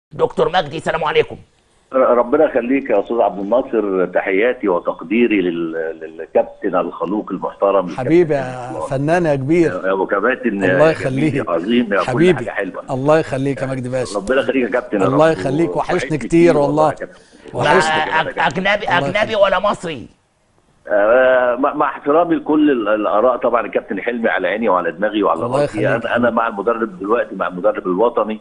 دكتور مجدي السلام عليكم ربنا يخليك يا استاذ عبد الناصر تحياتي وتقديري لل- للكابتن الخلوق المحترم حبيبي الكابتن يا الله. فنان يا كبير يا ابو كباتن الله يا يخليك جميل، عظيم يا كل حبيبي حاجه حلوه الله يخليك يا مجدي باشا ربنا يخليك يا كابتن يا الله رب. يخليك، وحشني وحشني كتير والله. يا كابتن. مع وحشني أج- اجنبي الله اجنبي يخليك. ولا مصري آه، مع مع احترامي لكل ال- الاراء طبعا الكابتن حلمي على عيني وعلى دماغي وعلى الله راسي يخليك. انا انا مع المدرب دلوقتي مع المدرب الوطني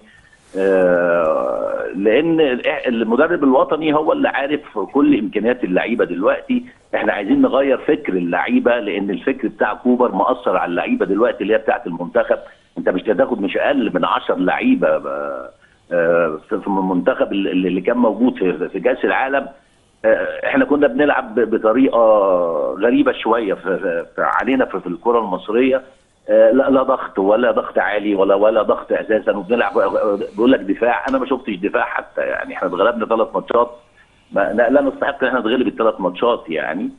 آه، لان المدرب الوطني هو اللي عارف كل امكانيات اللعيبه دلوقتي احنا عايزين نغير فكر اللعيبه لان الفكر بتاع كوبر مأثر على اللعيبه دلوقتي اللي هي بتاعت المنتخب انت مش هتاخد مش اقل من 10 لعيبه آه، آه، في في المنتخب اللي اللي كان موجود في في كاس العالم آه، احنا كنا بنلعب ب- بطريقه غريبه شويه في في- في- علينا في في الكره المصريه آه، لا لا ضغط ولا ضغط عالي ولا ولا ضغط اساسا وبنلعب بيقول لك دفاع انا ما شفتش دفاع حتى يعني احنا اتغلبنا ثلاث ماتشات ما لا لا نستحق ان احنا نتغلب الثلاث ماتشات يعني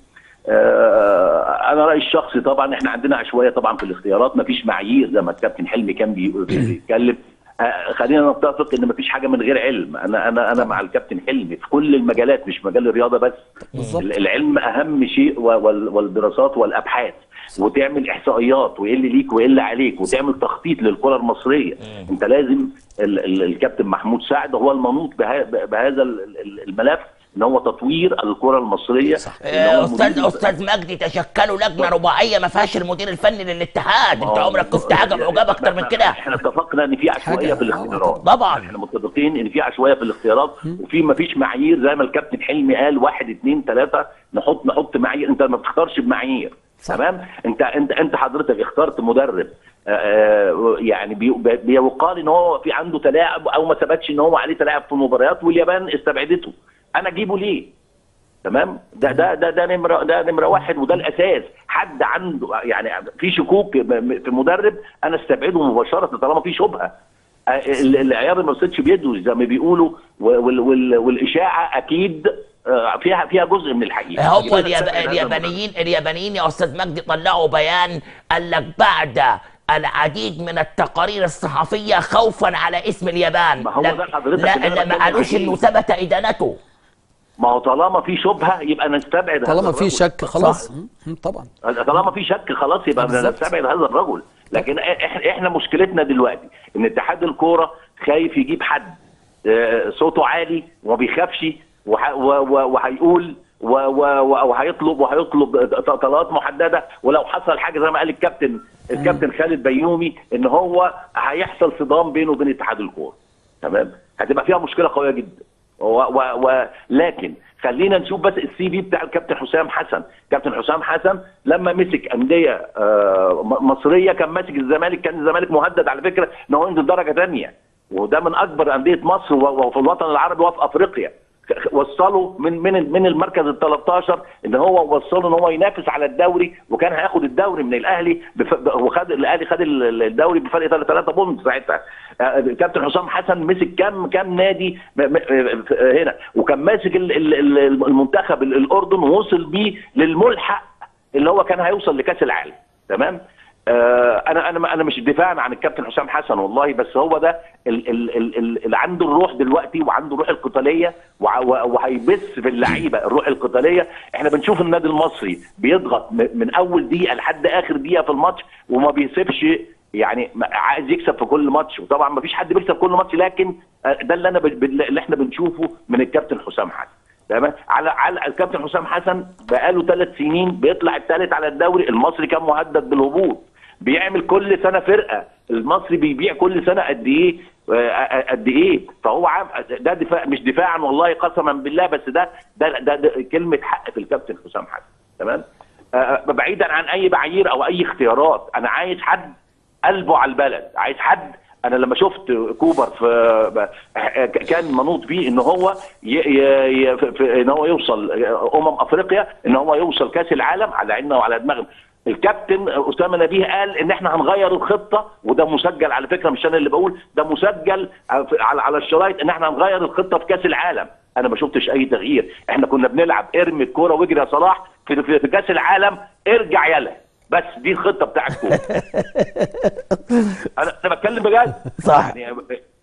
آه، انا رايي الشخصي طبعا احنا عندنا عشوائيه طبعا في الاختيارات ما فيش معايير زي ما الكابتن حلمي كان بي- بيتكلم آه، خلينا نتفق ان ما فيش حاجه من غير علم انا انا انا مع الكابتن حلمي في كل المجالات مش مجال الرياضه بس بالظبط. العلم اهم شيء و- وال- والدراسات والابحاث وتعمل احصائيات وايه اللي ليك وايه اللي عليك وتعمل تخطيط للكره المصريه انت لازم ال ال الكابتن محمود سعد هو المنوط بها بهذا ال- ال- الملف ان هو تطوير الكره المصريه إن هو آه، استاذ مدير- استاذ مجدي تشكلوا لجنه رباعيه ما فيهاش المدير الفني للاتحاد انت آه، عمرك شفت حاجه بعجاب اكتر من كده احنا اتفقنا ان في عشوائيه حاجة- في الاختيارات طبعا. احنا متفقين ان في عشوائيه في الاختيارات وفي ما فيش معايير زي ما الكابتن حلمي قال واحد اثنين ثلاثه نحط نحط معايير انت ما بتختارش بمعايير صح. تمام انت انت انت حضرتك اخترت مدرب آه، آه، يعني بي- بيقال ان هو في عنده تلاعب او ما ثبتش ان هو عليه تلاعب في المباريات واليابان استبعدته انا اجيبه ليه؟ تمام ده ده ده ده نمره ده نمره واحد وده الاساس حد عنده يعني في شكوك م- م- في مدرب انا استبعده مباشره طالما في شبهه آه، ال- العيار ما وصلش بيده زي ما بيقولوا وال وال والاشاعه اكيد آه، فيها فيها جزء من الحقيقه هم يبقى الياب... نستبعد هذا اليابانيين اليابانيين يا استاذ مجدي طلعوا بيان قال لك بعد العديد من التقارير الصحفيه خوفا على اسم اليابان ما هو لا- ده حضرتك لا اللي أنا لا ما بتكلم قالوش عليه. انه ثبت ادانته ما هو طالما في شبهه يبقى نستبعد هذا طالما في الرجل. شك خلاص صح. مم، طبعا طالما في شك خلاص يبقى بالظبط. نستبعد هذا الرجل لكن إح- احنا مشكلتنا دلوقتي ان اتحاد الكوره خايف يجيب حد آه، صوته عالي وما بيخافش وح- و- و- وهيقول و- و- و- وهيطلب وهيطلب ط- طلبات محدده ولو حصل حاجه زي ما قال الكابتن الكابتن خالد بيومي ان هو هيحصل صدام بينه وبين اتحاد الكوره تمام هتبقى فيها مشكله قويه جدا و و و لكن خلينا نشوف بس السي في بتاع الكابتن حسام حسن كابتن حسام حسن لما مسك انديه آه، م- مصريه كان ماسك الزمالك كان الزمالك مهدد على فكره ان هو ينزل درجه ثانيه وده من اكبر انديه مصر و- وفي الوطن العربي وفي افريقيا خ- وصلوا من من من المركز ال 13 ان هو وصله ان هو ينافس على الدوري وكان هياخد الدوري من الاهلي بف... ب- وخد الاهلي خد ال- الدوري بفرق 3 بونت ساعتها آه، الكابتن حسام حسن مسك كام كام نادي م- م- آه، هنا وكان ماسك ال- ال- ال- المنتخب ال- الاردن ووصل بيه للملحق اللي هو كان هيوصل لكاس العالم تمام آه، انا انا انا مش دفاعا عن الكابتن حسام حسن والله بس هو ده ال- ال- ال- ال- اللي عنده الروح دلوقتي وعنده الروح القتاليه وع- و- وهيبث في اللعيبه الروح القتاليه احنا بنشوف النادي المصري بيضغط م- من اول دقيقه لحد اخر دقيقه في الماتش وما بيسيبش يعني ما- عايز يكسب في كل ماتش وطبعا ما فيش حد بيكسب كل ماتش لكن آه، ده اللي انا ب- ب- اللي احنا بنشوفه من الكابتن حسام حسن تمام على على الكابتن حسام حسن بقاله ثلاث سنين بيطلع الثالث على الدوري المصري كان مهدد بالهبوط بيعمل كل سنه فرقه المصري بيبيع كل سنه قد ايه آه، قد ايه فهو عام ده دفاع مش دفاعا والله قسما بالله بس ده ده, ده, ده كلمه حق في الكابتن حسام حسن تمام آه، بعيدا عن اي معايير او اي اختيارات انا عايز حد قلبه على البلد عايز حد انا لما شفت كوبر في كان منوط بيه ان هو ي... ي... في... في... ان هو يوصل امم افريقيا ان هو يوصل كاس العالم على عيننا وعلى دماغنا الكابتن اسامه نبيه قال ان احنا هنغير الخطه وده مسجل على فكره مش انا اللي بقول ده مسجل على على الشرايط ان احنا هنغير الخطه في كاس العالم انا ما شفتش اي تغيير احنا كنا بنلعب ارمي الكوره واجري يا صلاح في, في, في كاس العالم ارجع يلا بس دي الخطه بتاعتكم انا انا بتكلم بجد صح. يعني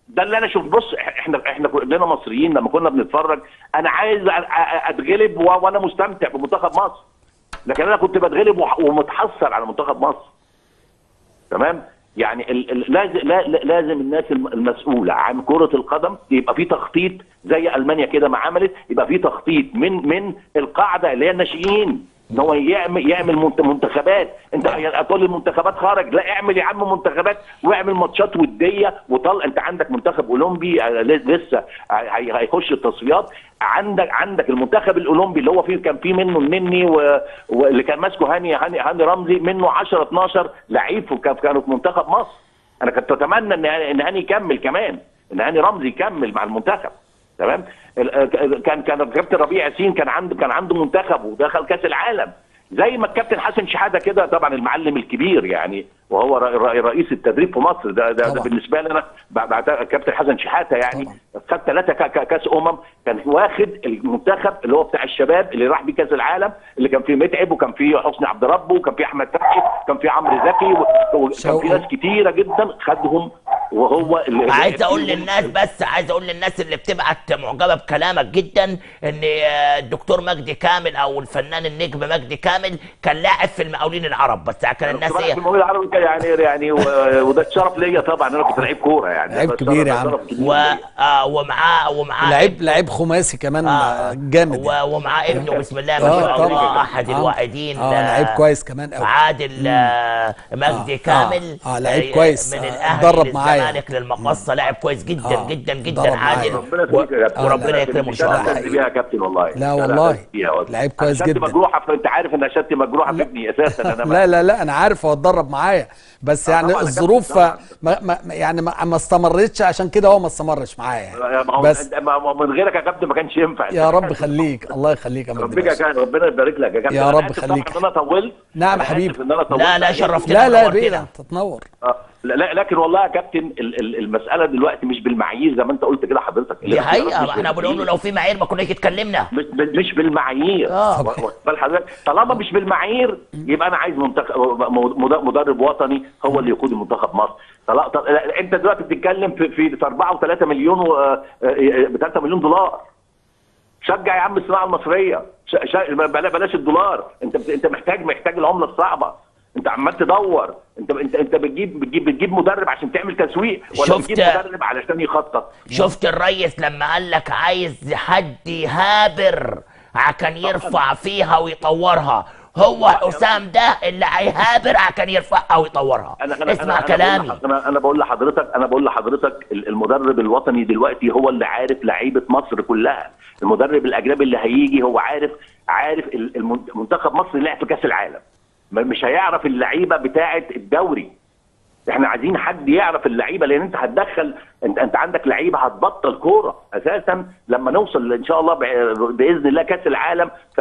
ده اللي انا شوف بص احنا احنا كلنا مصريين لما كنا بنتفرج انا عايز أ- أ- اتغلب و- وانا مستمتع بمنتخب مصر لكن انا كنت بتغلب وح- ومتحسر على منتخب مصر تمام يعني ال- ال- لازم لا- لا- لازم الناس الم- المسؤوله عن كره القدم يبقى في تخطيط زي المانيا كده ما عملت يبقى في تخطيط من من القاعده اللي هي الناشئين ان هو يعمل يعمل منت- منتخبات انت هتقول المنتخبات خرج لا اعمل يا عم منتخبات واعمل ماتشات وديه وطل انت عندك منتخب اولمبي آه، لسه هي- هيخش التصفيات عندك عندك المنتخب الاولمبي اللي هو فيه كان فيه منه النني و- واللي كان ماسكه هاني هاني هاني رمزي منه 10 12 لعيب وكان- كانوا في منتخب مصر انا كنت اتمنى ان ان هاني يكمل كمان ان هاني رمزي يكمل مع المنتخب تمام ال- آه، كان كان كابتن ربيع ياسين كان عنده كان عنده منتخب ودخل كاس العالم زي ما الكابتن حسن شحاته كده طبعا المعلم الكبير يعني وهو ر- ر- رئيس التدريب في مصر ده, ده, ده طبعا. بالنسبه لي انا بعد بعد الكابتن حسن شحاته يعني طبعا. خد ثلاثه كاس امم كان واخد المنتخب اللي هو بتاع الشباب اللي راح بيه كاس العالم اللي كان فيه متعب وكان فيه حسني عبد ربه وكان فيه احمد فتحي وكان فيه عمرو زكي و- وكان شوقي. فيه ناس كتيره جدا خدهم وهو اللي عايز اقول للناس بس عايز اقول للناس اللي بتبعت معجبه بكلامك جدا ان آه، الدكتور مجدي كامل او الفنان النجم مجدي كامل كان لاعب في المقاولين العرب بس كان الناس في ايه الموضوع العربي كان يعني يعني و- وده الشرف ليا طبعا انا كنت لعيب كوره يعني لعيب ده كبير يا شرف- عم. شرف كبير و ليا. آه ومعاه ومعاه لعيب لعيب خماسي كمان آه جامد يعني. و- ومعاه ابنه بسم الله ما آه، شاء طبعا. الله احد آه. الواعدين اه لعيب كويس كمان قوي عادل آه، مجدي آه، كامل آه، لعيب آه، كويس. من آه، الاهلي اتدرب معايا. للزمالك للمقصه لاعب كويس جدا آه، جدا جدا اتدرب عادل معايا. ربنا يخليك يا كابتن. وربنا ربنا يكرمه ان شاء لا الله أعتز بيها يا كابتن والله لا والله. أعتز بيها والله. لعيب كويس أنا شهادتي جدا. مجروحه فانت عارف ان شهادتي مجروحه في ابني اساسا انا ما- لا لا لا انا عارف هو اتدرب معايا بس آه، يعني طبعاً يا الظروف كابتن، طبعاً. ما ما يعني ما, ما استمرتش عشان كده هو ما استمرش معايا ما يعني هو بس ما ما- من غيرك يا كابتن ما كانش ينفع يا رب خليك الله يخليك يا مجدي ربنا باشا. كان ربنا يبارك لك يا كابتن يا أنا رب آسف خليك. طبعاً ان انا طولت نعم أنا حبيبي. آسف إن أنا طولت لا لا عليكم. شرفتنا لا لا يا نورتنا. بيه انت تنور آه، لا لكن والله يا كابتن ال- ال- المساله دلوقتي مش بالمعايير زي ما انت قلت كده حضرتك دي الاختيارات حقيقه مش ما احنا بنقول له بالمعايير. لو في معايير ما كناش اتكلمنا مش مش بالمعايير آه. و- و- بل حضرتك طالما مش بالمعايير يبقى انا عايز منتخب مد- مدرب وطني هو اللي يقود منتخب مصر طلا- طل- لا، انت دلوقتي بتتكلم في في في 4 و3 مليون ب 3 مليون دولار شجع يا عم الصناعه المصريه ش... ش... بلا- بلاش الدولار انت بت... انت محتاج محتاج العمله الصعبه انت عمال تدور انت انت انت بتجيب بتجيب بتجيب مدرب عشان تعمل تسويق ولا شفت- بتجيب مدرب علشان يخطط شفت الريس لما قال لك عايز حد يهابر عشان يرفع فيها ويطورها هو حسام ده اللي هيهابر عشان يرفعها ويطورها اسمع كلامي بقول لح- انا انا بقول لحضرتك انا بقول لحضرتك ال- المدرب الوطني دلوقتي هو اللي عارف لعيبه مصر كلها المدرب الاجنبي اللي هيجي هو عارف عارف ال- المن- منتخب مصر لعب في كاس العالم ما- مش هيعرف اللعيبه بتاعه الدوري احنا عايزين حد يعرف اللعيبه لان انت هتدخل انت انت عندك لعيبه هتبطل كوره اساسا لما نوصل ان شاء الله بع- باذن الله كاس العالم في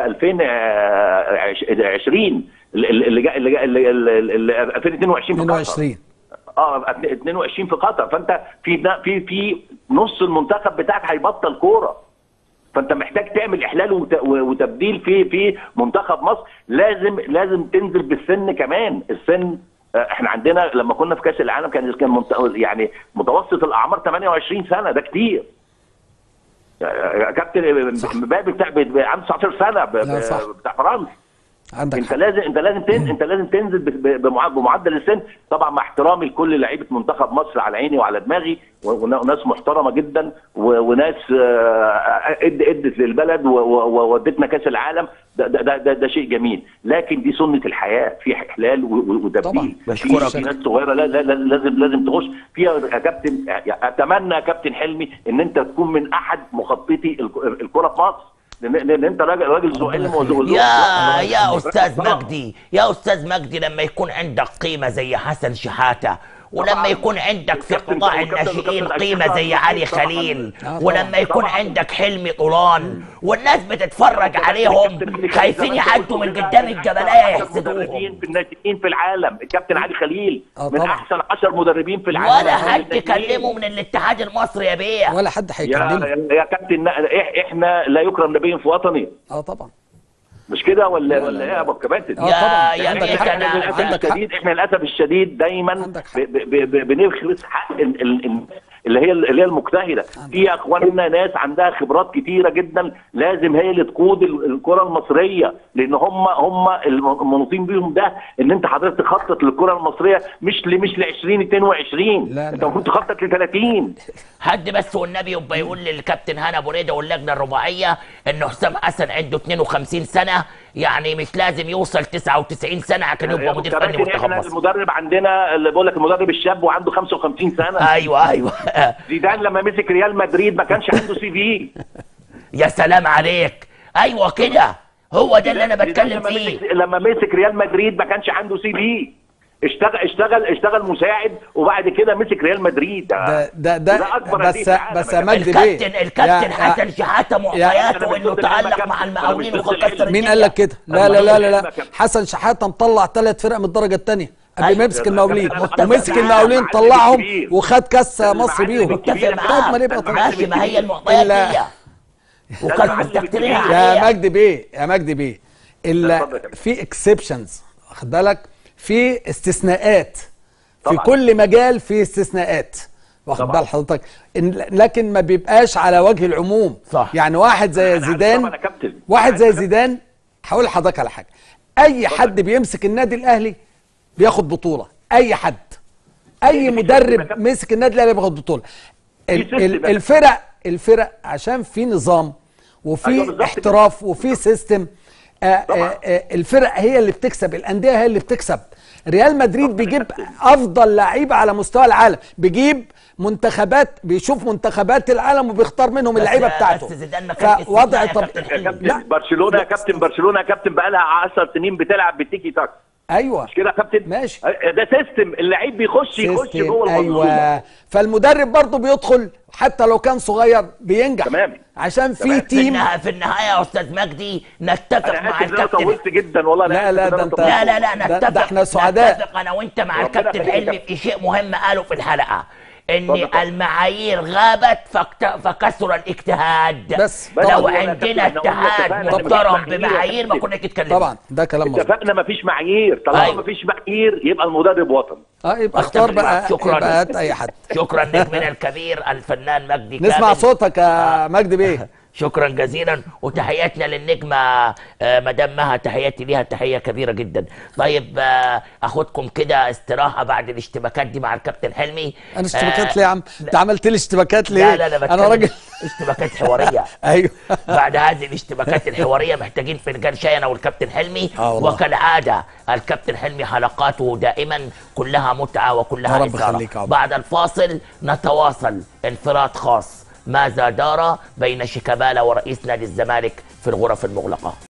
2020 اللي جاي اللي جاي اللي- اللي- اللي- 2022 في قطر. 22 اه 22 في قطر فانت في في في نص المنتخب بتاعك هيبطل كوره فانت محتاج تعمل احلال وت- وتبديل في في منتخب مصر لازم لازم تنزل بالسن كمان السن آه، احنا عندنا لما كنا في كاس العالم كان كان منت- يعني متوسط الاعمار 28 سنه ده كتير يا كابتن مبابي بتاع بتاع- عنده 19 سنه ب- لا، صح. ب- بتاع فرنسا عندك انت حق لازم انت لازم تنزل انت لازم تنزل ب- ب- بمع- بمعدل السن طبعا مع احترامي لكل لعيبه منتخب مصر على عيني وعلى دماغي و- ون- وناس محترمه جدا و- وناس آه، اد ادت للبلد و- و- وودتنا كاس العالم ده ده, ده, ده, ده شيء جميل لكن دي سنه الحياه في احلال و- و- طبعا. وتبديل في بشكرك. في ناس صغيره لا لا لا لازم لازم تخش فيها يا كابتن اتمنى يا كابتن حلمي ان انت تكون من احد مخططي الك- الكره في مصر لان لأن انت راجل راجل ذو علم وذو وذو- يا ذو- يا استاذ طبعاً. مجدي يا استاذ مجدي لما يكون عندك قيمه زي حسن شحاته ولما طبعاً. يكون عندك في الكابتن- قطاع الكابتن- الناشئين الكابتن قيمه أكيد زي طبعاً. علي طبعاً. خليل آه، ولما يكون طبعاً. عندك حلمي طولان والناس بتتفرج عليهم خايفين يعدوا من قدام الجبلايه يحسدوهم مدربين في الناشئين في العالم الكابتن علي خليل آه، من طبعاً. احسن 10 مدربين في العالم ولا حد الناشئين. كلمه من الاتحاد المصري يا بيه ولا حد يا هيكلمه يا كابتن إح- احنا لا يكرم نبي في وطني اه طبعا مش كده ولا ولا ايه يا ابو الكباتن آه، يا طبعاً. يا عندك بيه حق. انا للاسف عندك حق. الشديد احنا للاسف الشديد دايما عندك حق. ب- ب- ب- بنخلص حق ال- ال- ال- اللي هي اللي هي المجتهده في يا اخواننا ناس عندها خبرات كتيره جدا لازم هي اللي تقود ال- الكره المصريه لان هم هم المنوطين بيهم ده ان انت حضرتك تخطط للكره المصريه مش ل مش ل 2022 لا، انت لا. المفروض تخطط ل 30 حد بس والنبي يبقى يقول للكابتن هنا ابو ريده واللجنه الرباعيه ان حسام حسن عنده 52 سنه يعني مش لازم يوصل 99 سنه عشان يبقى مدير فني كابتن منتخب احنا مصر المدرب عندنا اللي بقول لك المدرب الشاب وعنده 55 سنه ايوه ايوه زيدان لما مسك ريال مدريد ما كانش عنده سي في يا سلام عليك ايوه كده هو ده اللي انا بتكلم لما فيه مسك لما مسك ريال مدريد ما كانش عنده سي في اشتغل اشتغل اشتغل مساعد وبعد كده مسك ريال مدريد ده ده ده وده أكبر بس أندية العالم بس يا يا مجدي بيه الكابتن الكابتن يا- حسن شحاته أنا معطياته مش انه ضد العلم يا تعلق مع كابتن. أنا المقاولين مش ضد وكسر العلم. مين الدنيا. قال لك كده؟ لا أنا لا لا لا, بقول لا. لك يا كابتن. حسن شحاته مطلع ثلاث فرق من الدرجه الثانيه قبل أيوة. ما يمسك المقاولين متفق ومسك معاك. المقاولين المعلم طلعهم الكبير. وخد كاس مصر المعلم بيهم الكبير. متفق طب ما معاك نبقى طبعا ماشي ما هي المعطيات إلا- دي وكان المعلم مستكترين الكبير. يا عليها مجدي بيه يا مجدي بيه الا اتفضل يا كابتن. في اكسبشنز واخد بالك في استثناءات في طبعا. كل مجال في استثناءات واخد طبعا. بال حضرتك إن- لكن ما بيبقاش على وجه العموم صح. يعني واحد زي أنا عارف زيدان طبعا يا كابتن. واحد عارف زي يا كابتن. زيدان هقول لحضرتك على حاجه اي حد بيمسك النادي الاهلي بياخد بطوله اي حد اي في مدرب سيستم يا كابتن. مسك النادي الاهلي بياخد بطوله ال- سيستم يا ال- كابتن. الفرق الفرق عشان في نظام وفي أيوة بالظبط احتراف وفي سيستم آه طبعا. آه آه الفرق هي اللي بتكسب الانديه هي اللي بتكسب ريال مدريد بيجيب افضل لعيبه على مستوى العالم بيجيب منتخبات بيشوف منتخبات العالم وبيختار منهم بس- اللعيبه بتاعته بس زيدان ما كان فوضع استثناء يا طب كابتن يا حلمي. كابتن لا. برشلونه يا كابتن برشلونه يا كابتن بقى لها 10 سنين بتلعب بالتيكي تاك ايوه مش كده يا كابتن ماشي. ده سيستم اللعيب بيخش يخش سيستم جوه المنظومه ايوه فالمدرب برضه بيدخل حتى لو كان صغير بينجح تمام. عشان في تمام. في تيم النهايه في النهايه يا استاذ مجدي نتفق انا مع اسف ان انا الكابتن طولت جدا والله أنا لا، آسف لا، إن أنا ده أنت- طولت. لا لا لا ده- نتفق ده إحنا سعداء. نتفق انا وانت مع ربنا الكابتن يخليك يا حلمي كابتن. في شيء مهم قاله في الحلقه ان اتفضل طبعا. المعايير غابت فكت... فكسر الاجتهاد بس. بس لو هو أنا عندنا كابتن، إحنا قلنا اتحاد اتفقنا إن مفيش محترم معايير يا بمعايير ما كابتن. كنا اتكلمنا طبعا ده كلام مظبوط اتفقنا مفيش معايير طالما أيوة. مفيش معايير يبقى المدرب وطن اه يبقى أختم اختار معك. بقى شكراً. يبقى هات اي حد شكرا نجمنا الكبير الفنان مجدي نسمع كامل. صوتك يا مجدي بيه شكرا جزيلا وتحياتنا للنجمة آه، مدام مها تحياتي ليها تحية كبيرة جدا طيب آه، اخدكم كده استراحة بعد الاشتباكات دي مع الكابتن حلمي انا اشتباكات آه، ليه يا عم انت عملت لي اشتباكات ليه لا لا لا انا بتكلم راجل اشتباكات حوارية ايوه بعد هذه الاشتباكات الحواريه محتاجين فنجان شاي انا والكابتن حلمي آه والله. وكالعاده الكابتن حلمي حلقاته دائما كلها متعه يا وكلها رب إثارة. يخليك يا عمر. بعد الفاصل نتواصل انفراد خاص ماذا دار بين شيكابالا ورئيس نادي الزمالك في الغرف المغلقه